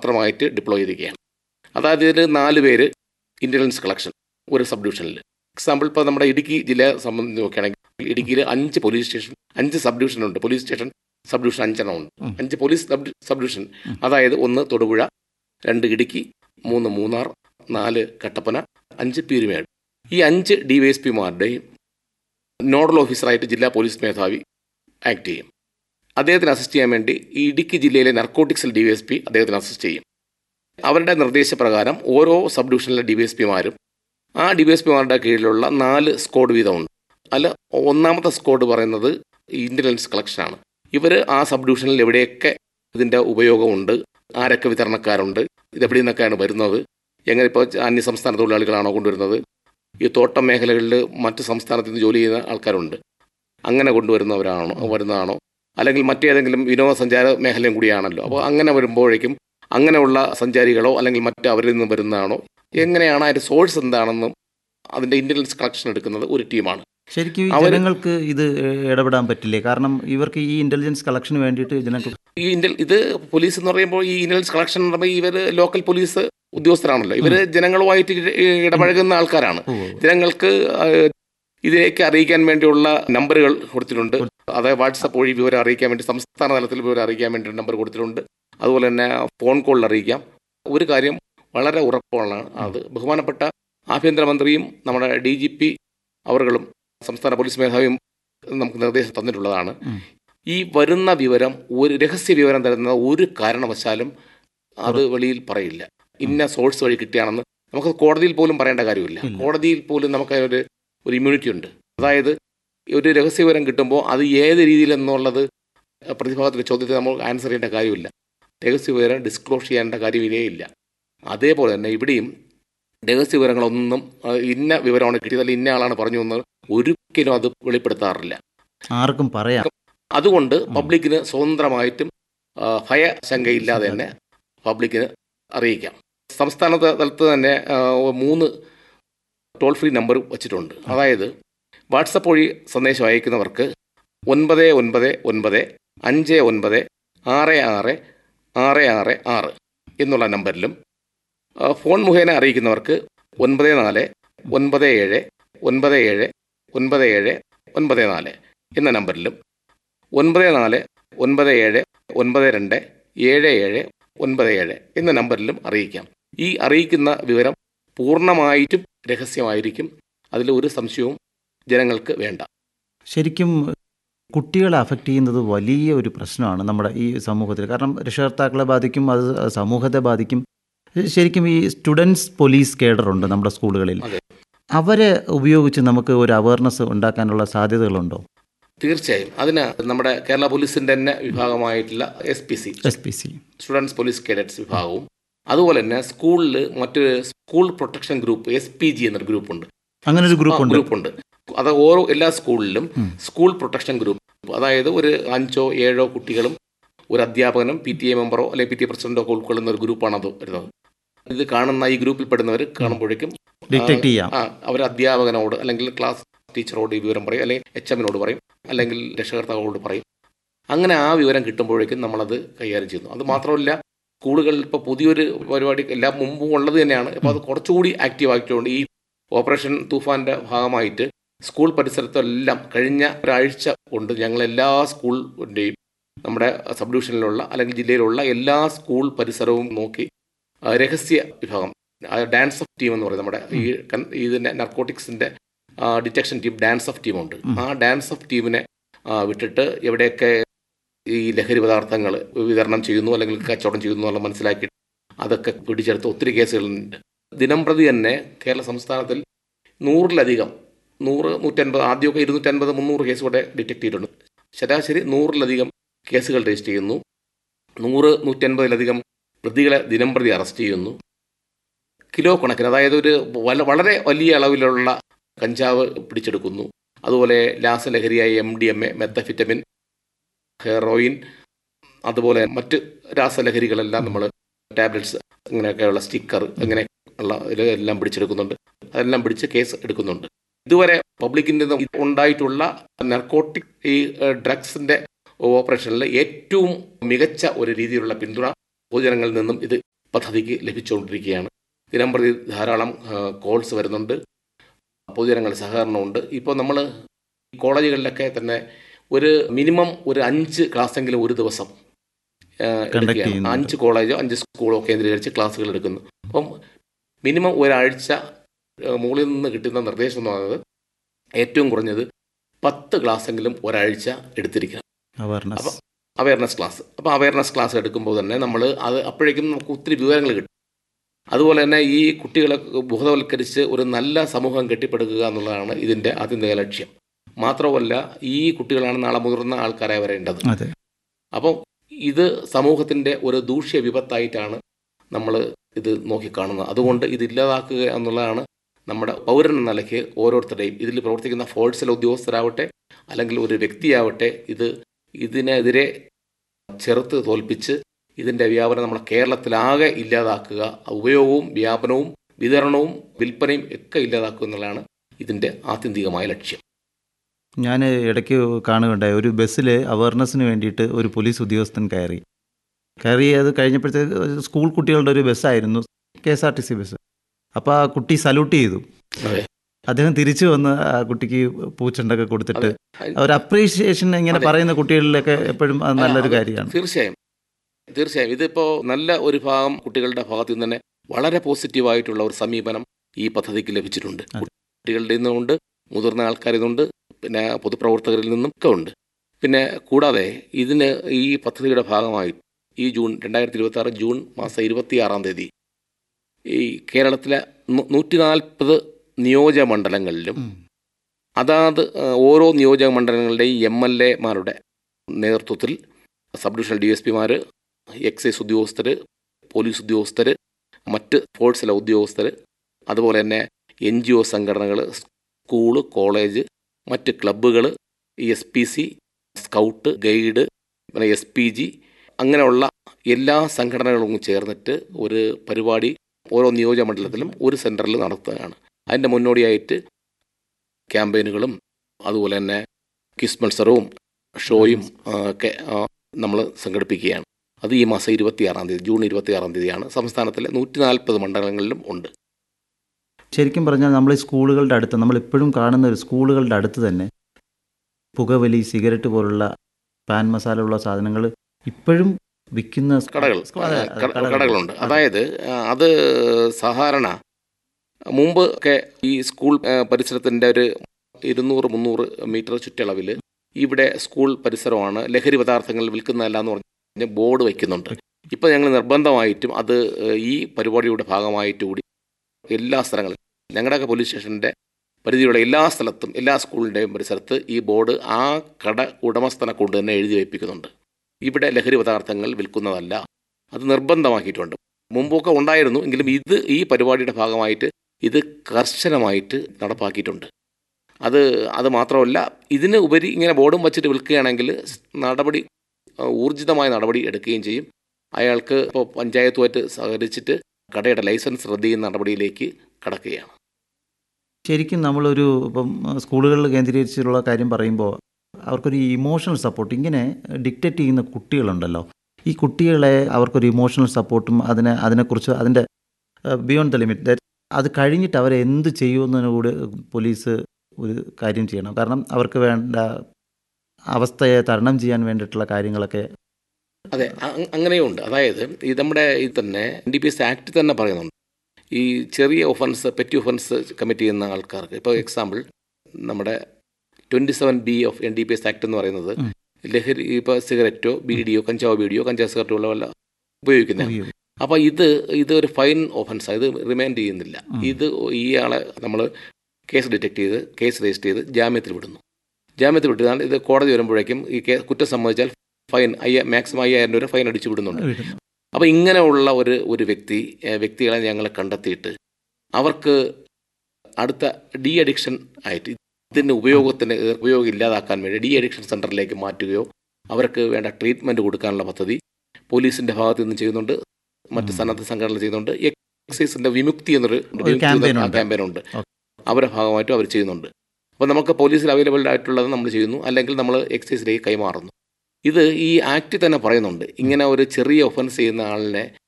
മാത്രമായിട്ട് ഡിപ്ലോയ് ചെയ്തിരിക്കുകയാണ് അതായത് ഇതിൽ നാല് പേര് ഇൻ്റലിജൻസ് കളക്ഷൻ ഒരു സബ് ഡിവിഷനിൽ എക്സാമ്പിൾ ഇപ്പോൾ നമ്മുടെ ഇടുക്കി ജില്ലയെ സംബന്ധിച്ച് നോക്കുകയാണെങ്കിൽ ഇടുക്കിയിൽ അഞ്ച് പോലീസ് സ്റ്റേഷൻ അഞ്ച് സബ് ഡിവിഷൻ ഉണ്ട് പോലീസ് സ്റ്റേഷൻ സബ് ഡിവിഷൻ അഞ്ചെണ്ണം ഉണ്ട് ഉം. അഞ്ച് പോലീസ് സബ് സബ് ഡിവിഷൻ ഉം. അതായത് ഒന്ന് തൊടുപുഴ രണ്ട് ഇടുക്കി മൂന്ന് മൂന്നാർ നാല് കട്ടപ്പന അഞ്ച് പീരുമേട് ഈ അഞ്ച് ഡി വൈ എസ് പിമാരുടെയും നോഡൽ ഓഫീസറായിട്ട് ജില്ലാ പോലീസ് മേധാവി ആക്ട് ചെയ്യും അദ്ദേഹത്തിന് അസിസ്റ്റ് ചെയ്യാൻ വേണ്ടി ഈ ഇടുക്കി ജില്ലയിലെ നർക്കോട്ടിക്സിൽ ഡി വൈ എസ് പി അദ്ദേഹത്തിന് അസിസ്റ്റ് ചെയ്യും അവരുടെ നിർദ്ദേശപ്രകാരം ഓരോ സബ് ഡിവിഷനിലെ ഡി വൈ എസ് പിമാരും ആ ഡി വൈ എസ് പിമാരുടെ കീഴിലുള്ള നാല് സ്ക്വാഡ് വീതമുണ്ട് അതിൽ ഒന്നാമത്തെ സ്ക്വാഡ് പറയുന്നത് ഇൻ്റലിജൻസ് കളക്ഷനാണ് ഇവർ ആ സബ് ഡിവിഷനിൽ എവിടെയൊക്കെ ഇതിൻ്റെ ഉപയോഗമുണ്ട് ആരൊക്കെ വിതരണക്കാരുണ്ട് ഇതെവിടെ നിന്നൊക്കെയാണ് വരുന്നത് എങ്ങനെ ഇപ്പോൾ അന്യ സംസ്ഥാന തൊഴിലാളികളാണോ കൊണ്ടുവരുന്നത് ഈ തോട്ടം മേഖലകളിൽ മറ്റ് സംസ്ഥാനത്ത് നിന്ന് ജോലി ചെയ്യുന്ന ആൾക്കാരുണ്ട് അങ്ങനെ കൊണ്ടുവരുന്നവരാണോ വരുന്നതാണോ അല്ലെങ്കിൽ മറ്റേതെങ്കിലും വിനോദസഞ്ചാര മേഖലയും കൂടിയാണല്ലോ അപ്പോൾ അങ്ങനെ വരുമ്പോഴേക്കും അങ്ങനെയുള്ള സഞ്ചാരികളോ അല്ലെങ്കിൽ മറ്റ് അവരിൽ നിന്ന് വരുന്നതാണോ എങ്ങനെയാണ് അതിൻ്റെ സോഴ്സ് എന്താണെന്നും അതിൻ്റെ ഇൻ്റലിജൻസ് കളക്ഷൻ എടുക്കുന്നത് ഒരു ടീമാണ് ശരിക്കും ഈ അവര് ജനങ്ങൾക്ക് ഇത് ഇടപെടാൻ പറ്റില്ലേ കാരണം ഇവർക്ക് ഈ ഇന്റലിജൻസ് കളക്ഷന് വേണ്ടിയിട്ട് ജനങ്ങൾക്ക് ഈ ഇന്റൽ ഇത് പോലീസ് എന്ന് പറയുമ്പോൾ ഈ ഇന്റലിജൻസ് കളക്ഷൻ എന്ന് പറയുമ്പോൾ ഇവർ ലോക്കൽ പോലീസ് ഉദ്യോഗസ്ഥരാണല്ലോ ഇവർ ജനങ്ങളുമായിട്ട് ഇട- ഇടപഴകുന്ന ആൾക്കാരാണ് ഓ, ജനങ്ങൾക്ക് ആ, ഇതിലേക്ക് അറിയിക്കാൻ വേണ്ടിയുള്ള നമ്പറുകൾ കൊടുത്തിട്ടുണ്ട് അതായത് വാട്സപ്പ് വഴി വിവരം അറിയിക്കാൻ വേണ്ടി സംസ്ഥാന തലത്തിൽ വിവരം അറിയിക്കാൻ വേണ്ടി നമ്പർ കൊടുത്തിട്ടുണ്ട് അതുപോലെ തന്നെ ഫോൺ കോളിൽ അറിയിക്കാം ഒരു കാര്യം വളരെ ഉറപ്പുള്ളതാണ് അത് ബഹുമാനപ്പെട്ട ആഭ്യന്തരമന്ത്രിയും നമ്മുടെ ഡി ജി പി അവർകളും സംസ്ഥാന പോലീസ് മേധാവിയും നമുക്ക് നിർദ്ദേശം തന്നിട്ടുള്ളതാണ് ഉം. ഈ വരുന്ന വിവരം ഒരു രഹസ്യ വിവരം തരുന്ന ഒരു കാരണവശാലും അത് വെളിയിൽ പറയില്ല ഇന്ന സോഴ്സ് വഴി കിട്ടിയാണെന്ന് നമുക്ക് കോടതിയിൽ പോലും പറയേണ്ട കാര്യമില്ല ഇല്ല. കോടതിയിൽ പോലും നമുക്ക് ഒരു ഒരു ഇമ്മ്യൂണിറ്റി ഉണ്ട് അതായത് ഒരു രഹസ്യ വിവരം കിട്ടുമ്പോൾ അത് ഏത് രീതിയിലെന്നുള്ളത് പ്രതിഭാഗത്തിൻ്റെ ചോദ്യത്തിന് നമ്മൾ ആൻസർ ചെയ്യേണ്ട കാര്യമില്ല രഹസ്യ വിവരം ഡിസ്ക്ലോസ് ചെയ്യേണ്ട കാര്യമില്ലേ ഇല്ല അതേപോലെ തന്നെ ഇവിടെയും രഹസ്യ വിവരങ്ങളൊന്നും ആ, ഇന്ന വിവരമാണ് കിട്ടിയത് അല്ലെങ്കിൽ ഇന്ന ആളാണ് പറഞ്ഞു എന്ന് ഒരിക്കലും അത് വെളിപ്പെടുത്താറില്ല ആർക്കും പറയാം അതുകൊണ്ട് പബ്ലിക്കിന് സ്വതന്ത്രമായിട്ടും ആ, ഭയശങ്കയില്ലാതെ തന്നെ പബ്ലിക്കിന് അറിയിക്കാം സംസ്ഥാന ത- തലത്ത് തന്നെ ആ, മൂന്ന് ടോൾ ഫ്രീ നമ്പർ വച്ചിട്ടുണ്ട് അതായത് വാട്സപ്പ് വഴി സന്ദേശം അയക്കുന്നവർക്ക് ഒൻപത് ഒൻപത് ഒൻപത് അഞ്ച് ഒൻപത് ആറ് ആറ് ആറ് ആറ് ആറ് എന്നുള്ള നമ്പറിലും ആ, ഫോൺ മുഖേന അറിയിക്കുന്നവർക്ക് ഒൻപത് നാല് ഒൻപത് ഏഴ് ഒൻപത് ഏഴ് ഒൻപത് ഏഴ് ഒൻപത് നാല് എന്ന നമ്പറിലും ഒൻപത് നാല് ഒൻപത് ഏഴ് ഒൻപത് രണ്ട് ഏഴ് ഏഴ് ഒൻപത് ഏഴ് എന്ന നമ്പറിലും അറിയിക്കാം ഈ അറിയിക്കുന്ന വിവരം പൂർണ്ണമായിട്ടും രഹസ്യമായിരിക്കും അതിൽ ഒരു സംശയവും ജനങ്ങൾക്ക് വേണ്ട ശരിക്കും കുട്ടികളെ അഫക്റ്റ് ചെയ്യുന്നത് വലിയ ഒരു പ്രശ്നമാണ് നമ്മുടെ ഈ സമൂഹത്തിൽ കാരണം രക്ഷകർത്താക്കളെ ബാധിക്കും അത് സമൂഹത്തെ ബാധിക്കും ശരിക്കും ഈ സ്റ്റുഡൻസ് പോലീസ് കേഡറുണ്ട് നമ്മുടെ സ്കൂളുകളിൽ അതെ. അവരെ ഉപയോഗിച്ച് നമുക്ക് ഒരു അവയർനെസ് ഉണ്ടാക്കാനുള്ള സാധ്യതകളുണ്ടോ തീർച്ചയായും അതിന് നമ്മുടെ കേരള പോലീസിന്റെ തന്നെ വിഭാഗമായിട്ടുള്ള S P C S P C students police cadets വിഭാഗവും അതുപോലെ തന്നെ സ്കൂളിൽ മറ്റൊരു school protection group S P G എന്നൊരു ഗ്രൂപ്പുണ്ട് അങ്ങനെ ഒരു ഗ്രൂപ്പ് ഉണ്ട് ഗ്രൂപ്പുണ്ട് അത് ഓരോ എല്ലാ സ്കൂളിലും ഉം. സ്കൂൾ പ്രൊട്ടക്ഷൻ ഗ്രൂപ്പ് അതായത് ഒരു അഞ്ചോ ഏഴോ കുട്ടികളും ഒരു അധ്യാപകനും പി ടി എ മെമ്പറോ അല്ലെങ്കിൽ പി ടി എ പ്രസിഡന്റോ ഒക്കെ ഉൾക്കൊള്ളുന്ന ഒരു ഗ്രൂപ്പാണ് അത് വരുന്നത് ഇത് കാണുന്ന ഈ ഗ്രൂപ്പിൽ പെടുന്നവർ കാണുമ്പോഴേക്കും ഡിറ്റക്ട് ചെയ്യാം ആ അവർ അധ്യാപകനോട് അല്ലെങ്കിൽ ക്ലാസ് ടീച്ചറോട് ഈ വിവരം പറയും അല്ലെങ്കിൽ എച്ച് എമ്മിനോട് പറയും അല്ലെങ്കിൽ രക്ഷകർത്താക്കളോട് പറയും അങ്ങനെ ആ വിവരം കിട്ടുമ്പോഴേക്കും നമ്മളത് കൈകാര്യം ചെയ്യുന്നു അത് മാത്രമല്ല സ്കൂളുകളിൽ ഇപ്പോൾ പുതിയൊരു പരിപാടി എല്ലാം മുമ്പും ഉള്ളത് തന്നെയാണ് ഇപ്പോൾ അത് കുറച്ചുകൂടി ആക്റ്റീവ് ആക്കിക്കൊണ്ട് ഈ ഓപ്പറേഷൻ തൂഫാന്റെ ഭാഗമായിട്ട് സ്കൂൾ പരിസരത്തെല്ലാം കഴിഞ്ഞ ഒരാഴ്ച കൊണ്ട് ഞങ്ങൾ എല്ലാ സ്കൂളിൻ്റെയും നമ്മുടെ സബ് ഡിവിഷനിലുള്ള അല്ലെങ്കിൽ ജില്ലയിലുള്ള എല്ലാ സ്കൂൾ പരിസരവും നോക്കി ആ, രഹസ്യ വിഭാഗം ഡാൻസ് ഓഫ് ടീം എന്ന് പറയും നമ്മുടെ ഈ കൺ- ഇതിന്റെ നർക്കോട്ടിക്സിന്റെ ഡിറ്റക്ഷൻ ടീം ഡാൻസ് ഓഫ് ടീമുണ്ട് ആ ഡാൻസ് ഓഫ് ടീമിനെ ആ, വിട്ടിട്ട് എവിടെയൊക്കെ ഈ ലഹരി പദാർത്ഥങ്ങൾ വിതരണം ചെയ്യുന്നു അല്ലെങ്കിൽ കച്ചവടം ചെയ്യുന്നു എന്നുള്ള മനസ്സിലാക്കി അതൊക്കെ പിടിച്ചെടുത്ത് ഒത്തിരി കേസുകളുണ്ട് ദിനം പ്രതി തന്നെ കേരള സംസ്ഥാനത്തിൽ നൂറിലധികം നൂറ് നൂറ്റൻപത് ആദ്യമൊക്കെ ഇരുന്നൂറ്റൻപത് മുന്നൂറ് കേസ് കൂടെ ഡിറ്റക്ട് ചെയ്തിട്ടുണ്ട് ശരാശരി നൂറിലധികം കേസുകൾ രജിസ്റ്റർ ചെയ്യുന്നു നൂറ് നൂറ്റൻപതിലധികം പ്രതികളെ ദിനം പ്രതി അറസ്റ്റ് ചെയ്യുന്നു കിലോ കണക്കിന് അതായത് ഒരു വല- വളരെ വലിയ അളവിലുള്ള കഞ്ചാവ് പിടിച്ചെടുക്കുന്നു അതുപോലെ രാസലഹരിയായ M D M A methamphetamine heroin അതുപോലെ മറ്റ് രാസലഹരികളെല്ലാം നമ്മൾ ടാബ്ലറ്റ്സ് ഇങ്ങനെയൊക്കെയുള്ള സ്റ്റിക്കർ ഇങ്ങനെ ഉള്ള ഇതെല്ലാം പിടിച്ചെടുക്കുന്നുണ്ട് അതെല്ലാം പിടിച്ച് കേസ് എടുക്കുന്നുണ്ട് ഇതുവരെ പബ്ലിക്കിൻ്റെ ഉണ്ടായിട്ടുള്ള നർക്കോട്ടിക് ഈ ഡ്രഗ്സിന്റെ ഓപ്പറേഷനിൽ ഏറ്റവും മികച്ച ഒരു രീതിയിലുള്ള പിന്തുണ പൊതുജനങ്ങളിൽ നിന്നും ഇത് പദ്ധതിക്ക് ലഭിച്ചുകൊണ്ടിരിക്കുകയാണ് ദിനംപ്രതി ധാരാളം കോൾസ് വരുന്നുണ്ട് പൊതുജനങ്ങളുടെ സഹകരണമുണ്ട് ഇപ്പോൾ നമ്മൾ കോളേജുകളിലൊക്കെ തന്നെ ഒരു മിനിമം ഒരു അഞ്ച് ക്ലാസ്സെങ്കിലും ഒരു ദിവസം ആ, എടുക്കുകയാണ്. ചെയ്യുന്നുണ്ട്. അഞ്ച് കോളേജോ അഞ്ച് സ്കൂളോ കേന്ദ്രീകരിച്ച് ക്ലാസ്സുകൾ എടുക്കുന്നു അപ്പം മിനിമം ഒരാഴ്ച ആ, മുകളിൽ നിന്ന് കിട്ടുന്ന നിർദ്ദേശം എന്ന് പറയുന്നത് ഏറ്റവും കുറഞ്ഞത് പത്ത് ക്ലാസ്സെങ്കിലും ഒരാഴ്ച എടുത്തിരിക്കണം അവയർനെസ് അപ്പം അവയർനെസ് ക്ലാസ് അപ്പോൾ അവയർനെസ് ക്ലാസ് എടുക്കുമ്പോൾ തന്നെ നമ്മൾ അത് അപ്പോഴേക്കും നമുക്ക് ഒത്തിരി വിവരങ്ങൾ കിട്ടും അതുപോലെ തന്നെ ഈ കുട്ടികളെ ബോധവൽക്കരിച്ച് ഒരു നല്ല സമൂഹം കെട്ടിപ്പടുക്കുക എന്നുള്ളതാണ് ഇതിൻ്റെ ആത്യന്തിക ലക്ഷ്യം മാത്രമല്ല ഈ കുട്ടികളാണ് നാളെ മുതിർന്ന ആൾക്കാരായി വരേണ്ടത് അതെ അപ്പം ഇത് സമൂഹത്തിൻ്റെ ഒരു ദൂഷ്യ വിപത്തായിട്ടാണ് നമ്മൾ ഇത് നോക്കിക്കാണുന്നത് അതുകൊണ്ട് ഇത് ഇല്ലാതാക്കുക എന്നുള്ളതാണ് നമ്മുടെ പൗരൻ എന്ന നിലയ്ക്ക് ഓരോരുത്തരുടെയും ഇതിൽ പ്രവർത്തിക്കുന്ന ഫോഴ്സിലെ ഉദ്യോഗസ്ഥരാവട്ടെ അല്ലെങ്കിൽ ഒരു വ്യക്തിയാവട്ടെ ഇത് ഇതിനെതിരെ ചെറുത്ത് തോൽപ്പിച്ച് ഇതിൻ്റെ വ്യാപനം നമ്മുടെ കേരളത്തിലാകെ ഇല്ലാതാക്കുക ഉപയോഗവും വ്യാപനവും വിതരണവും വിൽപ്പനയും ഒക്കെ ഇല്ലാതാക്കുക എന്നുള്ളതാണ് ഇതിൻ്റെ ആത്യന്തികമായ ലക്ഷ്യം ഞാൻ ഇടയ്ക്ക് കാണുകയുണ്ടായി ഒരു ബസ്സിൽ അവയർനെസ്സിന് വേണ്ടിയിട്ട് ഒരു പോലീസ് ഉദ്യോഗസ്ഥൻ കയറി കയറി അത് കഴിഞ്ഞപ്പോഴത്തേക്ക് സ്കൂൾ കുട്ടികളുടെ ഒരു ബസ്സായിരുന്നു K S R T C bus അപ്പോൾ ആ കുട്ടി സല്യൂട്ട് ചെയ്തു അതെ അദ്ദേഹം തിരിച്ചു വന്ന് ആ കുട്ടിക്ക് പൂച്ചണ്ടൊക്കെ കൊടുത്തിട്ട് അതെ. ഒരു അപ്രീഷിയേഷൻ ഇങ്ങനെ അതെ. പറയുന്ന കുട്ടികളിലൊക്കെ എപ്പോഴും അത് നല്ലൊരു അത് കാര്യമാണ് തീർച്ചയായും തീർച്ചയായും ഇതിപ്പോൾ നല്ല ഒരു ഭാഗം കുട്ടികളുടെ ഭാഗത്തു നിന്ന് തന്നെ വളരെ പോസിറ്റീവായിട്ടുള്ള ഒരു സമീപനം ഈ പദ്ധതിക്ക് ലഭിച്ചിട്ടുണ്ട് അതെ. കുട്ടികളുടെ നിന്നുണ്ട് മുതിർന്ന ആൾക്കാരിൽ നിന്നുണ്ട് പിന്നെ പൊതുപ്രവർത്തകരിൽ നിന്നും ഒക്കെ ഉണ്ട് പിന്നെ കൂടാതെ ഇതിന് ഈ പദ്ധതിയുടെ ഭാഗമായി ഈ ജൂൺ രണ്ടായിരത്തി ഇരുപത്തി ആറ് ജൂൺ മാസം ഇരുപത്തിയാറാം തീയതി ഈ കേരളത്തിലെ നൂറ്റി നാൽപ്പത് നിയോജകമണ്ഡലങ്ങളിലും ഉം. അതാത് ആ, ഓരോ നിയോജക മണ്ഡലങ്ങളുടെയും എം എൽ എമാരുടെ നേതൃത്വത്തിൽ സബ് ഡിവിഷണൽ ഡി എസ് പിമാർ എക്സൈസ് ഉദ്യോഗസ്ഥർ പോലീസ് ഉദ്യോഗസ്ഥർ മറ്റ് ഫോഴ്സിലെ ഉദ്യോഗസ്ഥർ അതുപോലെ തന്നെ എൻ ജി ഒ സംഘടനകൾ സ്കൂള് കോളേജ് മറ്റ് ക്ലബ്ബുകൾ S P C scout guide പിന്നെ എസ് പി ജി അങ്ങനെയുള്ള എല്ലാ സംഘടനകളും ചേർന്നിട്ട് ഒരു പരിപാടി ഓരോ നിയോജക മണ്ഡലത്തിലും ഒരു സെൻറ്ററിൽ നടത്തുകയാണ് അതിൻ്റെ മുന്നോടിയായിട്ട് ക്യാമ്പയിനുകളും അതുപോലെ തന്നെ ക്വിസ് മത്സരവും ഷോയും ആ, ഒക്കെ നമ്മൾ സംഘടിപ്പിക്കുകയാണ് അത് ഈ മാസം ഇരുപത്തിയാറാം തീയതി ജൂൺ ഇരുപത്തിയാറാം തീയതിയാണ് സംസ്ഥാനത്തിലെ നൂറ്റി നാൽപ്പത് മണ്ഡലങ്ങളിലും ഉണ്ട് ശരിക്കും പറഞ്ഞാൽ നമ്മൾ ഈ സ്കൂളുകളുടെ അടുത്ത് നമ്മൾ ഇപ്പോഴും കാണുന്ന ഒരു സ്കൂളുകളുടെ അടുത്ത് തന്നെ പുകവലി സിഗരറ്റ് പോലുള്ള പാൻ മസാല ഉള്ള സാധനങ്ങൾ ഇപ്പോഴും വിൽക്കുന്ന സ് കടകൾ അതെ, ആ, ക- കടകൾ. കടകളുണ്ട് അതെ. അതായത് ആ, അത് സാധാരണ മുമ്പ് ഒക്കെ ഈ സ്കൂൾ ആ, പരിസരത്തിൻ്റെ ഒരു ഇരുന്നൂറ് മുന്നൂറ് മീറ്റർ ചുറ്റളവിൽ ഇവിടെ സ്കൂൾ പരിസരമാണ് ലഹരി പദാർത്ഥങ്ങൾ വിൽക്കുന്നതല്ല എന്ന് പറഞ്ഞ് ബോർഡ് വയ്ക്കുന്നുണ്ട് ഇപ്പം ഞങ്ങൾ നിർബന്ധമായിട്ടും അത് ഏ, ഈ പരിപാടിയുടെ ഭാഗമായിട്ട് കൂടി എല്ലാ സ്ഥലങ്ങളിലും ഞങ്ങളുടെയൊക്കെ പോലീസ് സ്റ്റേഷൻ്റെ പരിധിയുള്ള എല്ലാ സ്ഥലത്തും എല്ലാ സ്കൂളിൻ്റെയും പരിസരത്ത് ഈ ബോർഡ് ആ കട ഉടമസ്ഥനെ കൊണ്ട് തന്നെ എഴുതി വയ്പ്പിക്കുന്നുണ്ട് ഇവിടെ ലഹരി പദാർത്ഥങ്ങൾ വിൽക്കുന്നതല്ല അത് നിർബന്ധമാക്കിയിട്ടുണ്ട് മുമ്പൊക്കെ ഉണ്ടായിരുന്നു എങ്കിലും ഇത് ഈ പരിപാടിയുടെ ഭാഗമായിട്ട് ഇത് കർശനമായിട്ട് നടപ്പാക്കിയിട്ടുണ്ട് അത് അത് മാത്രമല്ല ഇതിന് ഉപരി ഇങ്ങനെ ബോർഡും വച്ചിട്ട് വിൽക്കുകയാണെങ്കിൽ നടപടി ആ, ഊർജിതമായ നടപടി എടുക്കുകയും ചെയ്യും അയാൾക്ക് ഇപ്പോൾ പഞ്ചായത്തുമായിട്ട് സഹകരിച്ചിട്ട് കടയുടെ ലൈസൻസ് റദ്ദ് ചെയ്യുന്ന നടപടിയിലേക്ക് കടക്കുകയാണ് ശരിക്കും നമ്മളൊരു ഇപ്പം സ്കൂളുകളിൽ കേന്ദ്രീകരിച്ചിട്ടുള്ള കാര്യം പറയുമ്പോൾ അവർക്കൊരു ഇമോഷണൽ സപ്പോർട്ട് ഇങ്ങനെ ഡിക്റ്റേറ്റ് ചെയ്യുന്ന കുട്ടികളുണ്ടല്ലോ ഈ കുട്ടികളെ അവർക്കൊരു ഇമോഷണൽ സപ്പോർട്ടും അതിനെ അതിനെക്കുറിച്ച് അതിൻ്റെ ബിയോണ്ട് ദ ലിമിറ്റ് അത് കഴിഞ്ഞിട്ട് അവരെ എന്ത് ചെയ്യുമെന്നതിന് കൂടി പോലീസ് ഒരു കാര്യം ചെയ്യണം കാരണം അവർക്ക് വേണ്ട അവസ്ഥയെ തരണം ചെയ്യാൻ വേണ്ടിയിട്ടുള്ള കാര്യങ്ങളൊക്കെ അതെ അ- അങ്ങനെയുണ്ട് അതായത് ഈ നമ്മുടെ ഈ തന്നെ N D P S act തന്നെ പറയുന്നുണ്ട് ഈ ചെറിയ ഒഫൻസ് പെറ്റി ഒഫൻസ് കമ്മിറ്റ് ചെയ്യുന്ന ആൾക്കാർക്ക് ഇപ്പോൾ എക്സാമ്പിൾ നമ്മുടെ twenty seven B of N D P S act എന്ന് പറയുന്നത് ഉം. ലഹരി ഇപ്പോൾ സിഗരറ്റോ ബീഡിയോ കഞ്ചാവ് ബീഡിയോ കഞ്ചാവ് സിഗരറ്റോ ഉള്ള വല്ല ഉപയോഗിക്കുന്നതാണ് ഉപയോഗിക്കും. അപ്പോൾ ഇത് ഇത് ഒരു ഫൈൻ ഒഫൻസ് ഇത് റിമൈൻഡ് ചെയ്യുന്നില്ല ഉം. ഇത് ഇയാളെ നമ്മൾ കേസ് ഡിറ്റക്ട് ചെയ്ത് കേസ് രജിസ്റ്റർ ചെയ്ത് ജാമ്യത്തിൽ വിടുന്നു ജാമ്യത്തിൽ വിട്ടാൽ ഇത് കോടതി വരുമ്പോഴേക്കും ഈ കേ കുറ്റം സംബന്ധിച്ചാൽ ഫൈൻ അയ്യ മാക്സിമം അയ്യായിരം രൂപ ഫൈൻ അടിച്ചു വിടുന്നുണ്ട് വിടുന്നു. അപ്പോൾ ഇങ്ങനെയുള്ള ഒരു ഒരു വ്യക്തി ഏഹ് വ്യക്തികളെ ഞങ്ങൾ കണ്ടെത്തിയിട്ട് അവർക്ക് അടുത്ത ഡി അഡിക്ഷൻ ആയിട്ട് ഇതിൻ്റെ ഉപയോഗത്തിന് ഉപയോഗം ഇല്ലാതാക്കാൻ വേണ്ടി ഡി അഡിക്ഷൻ സെൻറ്ററിലേക്ക് മാറ്റുകയോ അവർക്ക് വേണ്ട ട്രീറ്റ്മെൻറ്റ് കൊടുക്കാനുള്ള പദ്ധതി പോലീസിൻ്റെ ഭാഗത്ത് നിന്ന് ചെയ്യുന്നുണ്ട് മറ്റ് ഉം. സന്നദ്ധ സംഘടനകൾ ചെയ്യുന്നുണ്ട് എക്സൈസിൻ്റെ വിമുക്തി എന്നൊരു ഒരു campaign ഉണ്ട്. ക്യാമ്പയിൻ ഉണ്ട് ഓക്കെ. അവരുടെ ഭാഗമായിട്ടും അവർ ചെയ്യുന്നുണ്ട് അപ്പോൾ നമുക്ക് പോലീസിൽ അവൈലബിൾ ആയിട്ടുള്ളത് നമ്മൾ ചെയ്യുന്നു അല്ലെങ്കിൽ നമ്മൾ എക്സൈസിലേക്ക് കൈമാറുന്നു ഇത് ഈ ആക്റ്റിൽ തന്നെ പറയുന്നുണ്ട് ഇങ്ങനെ ഒരു ചെറിയ ഒഫൻസ് ചെയ്യുന്ന ആളിനെ